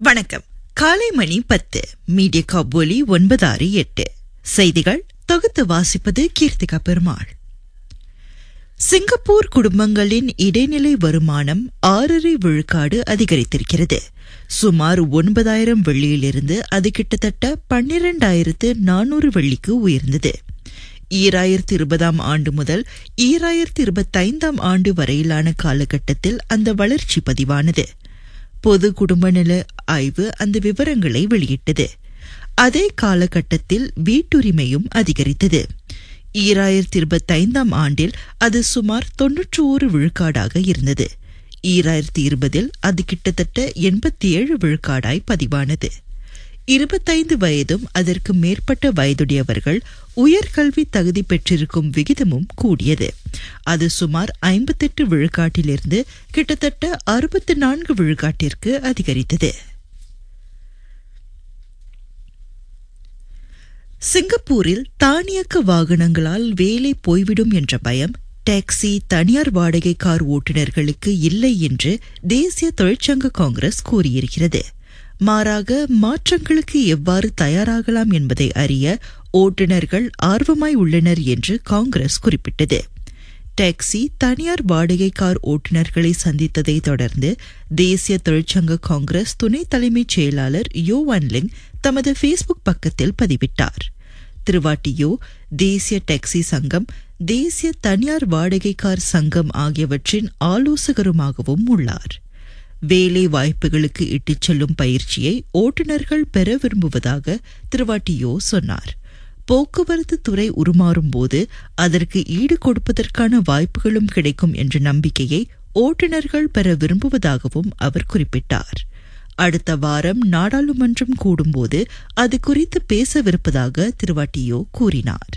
வணக்கம் காலை மணி பத்து மீடியா காபோலி ஒன்பது ஆறு எட்டு செய்திகள் தொகுத்து வாசிப்பது கீர்த்திகா பெருமாள் சிங்கப்பூர் குடும்பங்களின் இடைநிலை வருமானம் ஆறரை விழுக்காடு அதிகரித்திருக்கிறது சுமார் ஒன்பதாயிரம் வெள்ளியிலிருந்து அது கிட்டத்தட்ட பன்னிரண்டாயிரத்து நானூறு வெள்ளிக்கு உயர்ந்தது ஈராயிரத்தி இருபதாம் ஆண்டு முதல் ஈராயிரத்தி இருபத்தைந்தாம் ஆண்டு வரையிலான காலகட்டத்தில் அந்த வளர்ச்சி பதிவானது பொது குடும்ப நல ஆய்வு அந்த விவரங்களை வெளியிட்டது அதே காலகட்டத்தில் வீட்டுரிமையும் அதிகரித்தது ஈராயிரத்தி இருபத்தைந்தாம் ஆண்டில் அது சுமார் தொன்னூற்றி ஒரு விழுக்காடாக இருந்தது ஈராயிரத்தி இருபதில் அது கிட்டத்தட்ட எண்பத்தி ஏழு விழுக்காடாய் பதிவானது இருபத்தைந்து வயதும் அதற்கு மேற்பட்ட வயதுடையவர்கள் உயர்கல்வி தகுதி பெற்றிருக்கும் விகிதமும் கூடியது அது சுமார் ஐம்பத்தெட்டு விழுக்காட்டிலிருந்து கிட்டத்தட்ட அறுபத்தி நான்கு விழுக்காட்டிற்கு அதிகரித்தது சிங்கப்பூரில் தானியக்க வாகனங்களால் வேலை போய்விடும் என்ற பயம் டாக்ஸி தனியார் வாடகை கார் ஓட்டுநர்களுக்கு இல்லை என்று தேசிய தொழிற்சங்க காங்கிரஸ் கூறியிருக்கிறது மாறாக மாற்றங்களுக்கு எவ்வாறு தயாராகலாம் என்பதை அறிய ஓட்டுநர்கள் ஆர்வமாய் உள்ளனர் என்று காங்கிரஸ் குறிப்பிட்டது டாக்ஸி தனியார் வாடகை கார் ஓட்டுநர்களை சந்தித்ததை தொடர்ந்து தேசிய தொழிற்சங்க காங்கிரஸ் துணை தலைமைச் செயலாளர் யோ வன்லிங் தமது ஃபேஸ்புக் பக்கத்தில் பதிவிட்டார் திருவாட்டியோ தேசிய டாக்ஸி சங்கம் தேசிய தனியார் வாடகை கார் சங்கம் ஆகியவற்றின் ஆலோசகருமாகவும் உள்ளார் வேலை வாய்ப்புகளுக்கு இட்டுச் செல்லும் பயிற்சியை ஓட்டுநர்கள் பெற விரும்புவதாக திருவாட்டியோ சொன்னார் போக்குவரத்து துறை உருமாறும் போது அதற்கு ஈடு கொடுப்பதற்கான வாய்ப்புகளும் கிடைக்கும் என்ற நம்பிக்கையை ஓட்டுநர்கள் பெற விரும்புவதாகவும் அவர் குறிப்பிட்டார் அடுத்த வாரம் நாடாளுமன்றம் கூடும்போது அது குறித்து பேசவிருப்பதாக திருவாட்டியோ கூறினார்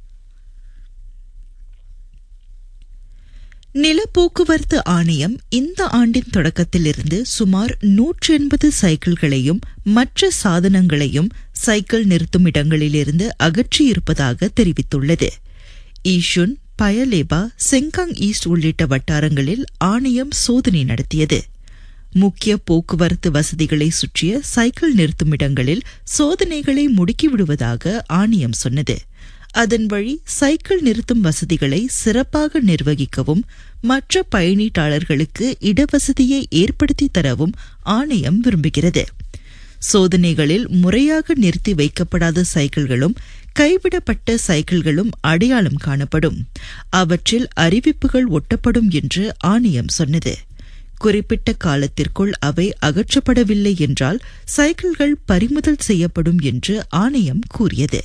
நில போக்குவரத்து ஆணையம் இந்த ஆண்டின் தொடக்கத்திலிருந்து சுமார் நூற்றி எண்பது சைக்கிள்களையும் மற்ற சாதனங்களையும் சைக்கிள் நிறுத்தும் இடங்களிலிருந்து அகற்றியிருப்பதாக தெரிவித்துள்ளது ஈஷுன் பயலேபா செங்காங் ஈஸ்ட் உள்ளிட்ட வட்டாரங்களில் ஆணையம் சோதனை நடத்தியது முக்கிய போக்குவரத்து வசதிகளை சுற்றிய சைக்கிள் நிறுத்தும் இடங்களில் சோதனைகளை முடுக்கிவிடுவதாக ஆணையம் சொன்னது அதன் வழி சைக்கிள் நிறுத்தும் வசதிகளை சிறப்பாக நிர்வகிக்கவும் மற்ற பயணீட்டாளர்களுக்கு இடவசதியை ஏற்படுத்தி தரவும் ஆணையம் விரும்புகிறது சோதனைகளில் முறையாக நிறுத்தி வைக்கப்படாத சைக்கிள்களும் கைவிடப்பட்ட சைக்கிள்களும் அடையாளம் காணப்படும் அவற்றில் அறிவிப்புகள் ஒட்டப்படும் என்று ஆணையம் சொன்னது குறிப்பிட்ட காலத்திற்குள் அவை அகற்றப்படவில்லை என்றால் சைக்கிள்கள் பறிமுதல் செய்யப்படும் என்று ஆணையம் கூறியது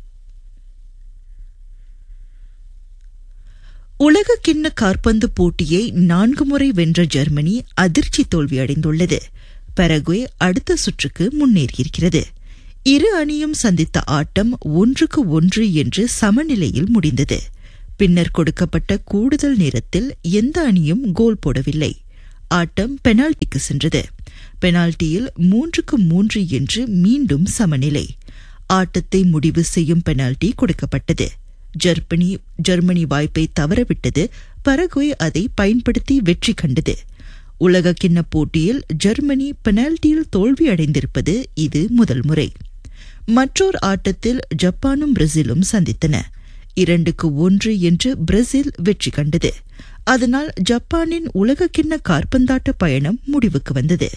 உலக கிண்ண காற்பந்து போட்டியை நான்கு முறை வென்ற ஜெர்மனி அதிர்ச்சி தோல்வியடைந்துள்ளது பரகுவே அடுத்த சுற்றுக்கு முன்னேறியிருக்கிறது இரு அணியும் சந்தித்த ஆட்டம் ஒன்றுக்கு ஒன்று என்று சமநிலையில் முடிந்தது பின்னர் கொடுக்கப்பட்ட கூடுதல் நேரத்தில் எந்த அணியும் கோல் போடவில்லை ஆட்டம் பெனால்டிக்கு சென்றது பெனால்டியில் மூன்றுக்கு மூன்று என்று மீண்டும் சமநிலை ஆட்டத்தை முடிவு செய்யும் பெனால்டி கொடுக்கப்பட்டது ஜெர்மனி ஜெர்மனி வாய்ப்பை தவறவிட்டது பரகுவே அதை பயன்படுத்தி வெற்றி கண்டது உலக கிண்ண போட்டியில் ஜெர்மனி பெனால்டியில் தோல்வி அடைந்திருப்பது இது முதல் முறை மற்றொரு ஆட்டத்தில் ஜப்பானும் பிரேசிலும் சந்தித்தன இரண்டுக்கு ஒன்று என்று பிரேசில் வெற்றி கண்டது அதனால் ஜப்பானின் உலக கிண்ண கார்பந்தாட்ட பயணம் முடிவுக்கு வந்தது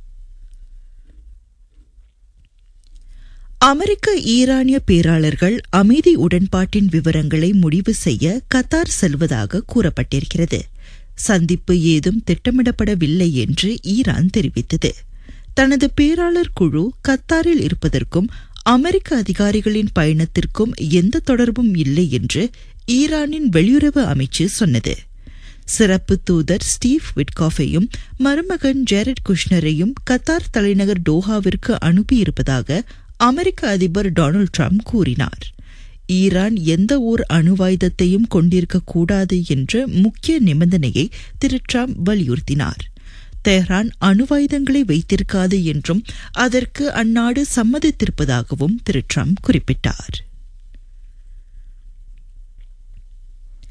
அமெரிக்க ஈரானிய பேராளர்கள் அமைதி உடன்பாட்டின் விவரங்களை முடிவு செய்ய கத்தார் செல்வதாக கூறப்பட்டிருக்கிறது சந்திப்பு ஏதும் திட்டமிடப்படவில்லை என்று ஈரான் தெரிவித்தது தனது பேராளர் குழு கத்தாரில் இருப்பதற்கும் அமெரிக்க அதிகாரிகளின் பயணத்திற்கும் எந்த தொடர்பும் இல்லை என்று ஈரானின் வெளியுறவு அமைச்சு சொன்னது சிறப்பு தூதர் ஸ்டீவ் விட்காஃபையும் மருமகன் ஜேரட் குஷ்னரையும் கத்தார் தலைநகர் டோஹாவிற்கு அனுப்பியிருப்பதாக அமெரிக்க அதிபர் டொனால்டு ட்ரம்ப் கூறினார் ஈரான் எந்த ஓர் அணுவாயுதத்தையும் கொண்டிருக்க கூடாது என்ற முக்கிய நிபந்தனையை திரு ட்ரம்ப் வலியுறுத்தினார் தெஹ்ரான் அணுவாயுதங்களை வைத்திருக்காது என்றும் அதற்கு அந்நாடு சம்மதித்திருப்பதாகவும் திரு ட்ரம்ப் குறிப்பிட்டார்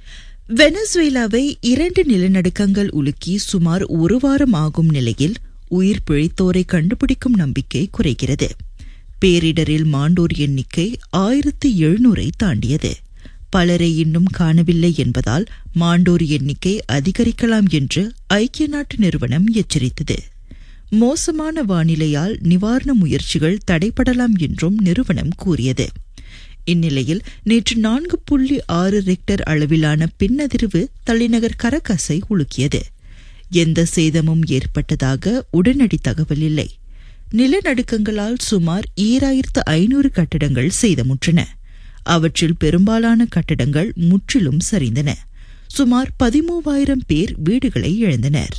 வெனசுவேலாவை இரண்டு நிலநடுக்கங்கள் உலுக்கி சுமார் ஒரு வாரம் ஆகும் நிலையில் உயிர் பிழைத்தோரை கண்டுபிடிக்கும் நம்பிக்கை குறைகிறது பேரிடரில் மாண்டோர் எண்ணிக்கை ஆயிரத்து எழுநூறை தாண்டியது பலரை இன்னும் காணவில்லை என்பதால் மாண்டோர் எண்ணிக்கை அதிகரிக்கலாம் என்று ஐக்கிய நாட்டு நிறுவனம் எச்சரித்தது மோசமான வானிலையால் நிவாரண முயற்சிகள் தடைபடலாம் என்றும் நிறுவனம் கூறியது இந்நிலையில் நேற்று நான்கு புள்ளி ஆறு ரெக்டர் அளவிலான பின்னதிர்வு தலைநகர் கரகஸை உலுக்கியது எந்த சேதமும் ஏற்பட்டதாக உடனடி தகவல் இல்லை நிலநடுக்கங்களால் சுமார் ஈராயிரத்து ஐநூறு கட்டடங்கள் சேதமுற்றன அவற்றில் பெரும்பாலான கட்டடங்கள் முற்றிலும் சரிந்தன சுமார் பதிமூவாயிரம் பேர் வீடுகளை இழந்தனர்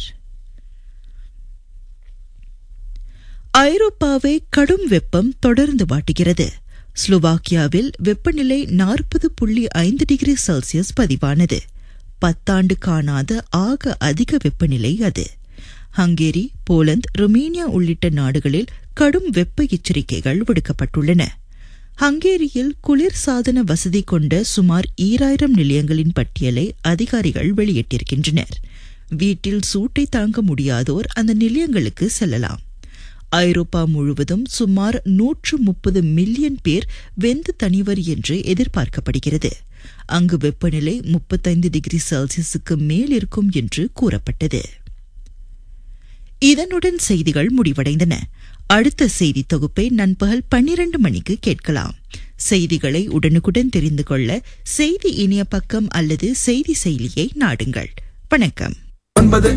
ஐரோப்பாவை கடும் வெப்பம் தொடர்ந்து வாட்டுகிறது ஸ்லோவாக்கியாவில் வெப்பநிலை நாற்பது புள்ளி ஐந்து டிகிரி செல்சியஸ் பதிவானது பத்தாண்டு காணாத ஆக அதிக வெப்பநிலை அது ஹங்கேரி போலந்து ருமேனியா உள்ளிட்ட நாடுகளில் கடும் வெப்ப எச்சரிக்கைகள் விடுக்கப்பட்டுள்ளன ஹங்கேரியில் குளிர் சாதன வசதி கொண்ட சுமார் ஈராயிரம் நிலையங்களின் பட்டியலை அதிகாரிகள் வெளியிட்டிருக்கின்றனர் வீட்டில் சூட்டை தாங்க முடியாதோர் அந்த நிலையங்களுக்கு செல்லலாம் ஐரோப்பா முழுவதும் சுமார் நூற்று முப்பது மில்லியன் பேர் வெந்து தணிவர் என்று எதிர்பார்க்கப்படுகிறது அங்கு வெப்பநிலை முப்பத்தைந்து டிகிரி செல்சியஸுக்கு மேல் இருக்கும் என்று கூறப்பட்டது இதனுடன் செய்திகள் முடிவடைந்தன அடுத்த செய்தி தொகுப்பை நண்பகல் பன்னிரண்டு மணிக்கு கேட்கலாம் செய்திகளை உடனுக்குடன் தெரிந்து கொள்ள செய்தி இணைய பக்கம் அல்லது செய்தி செயலியை நாடுங்கள் வணக்கம் ஒன்பது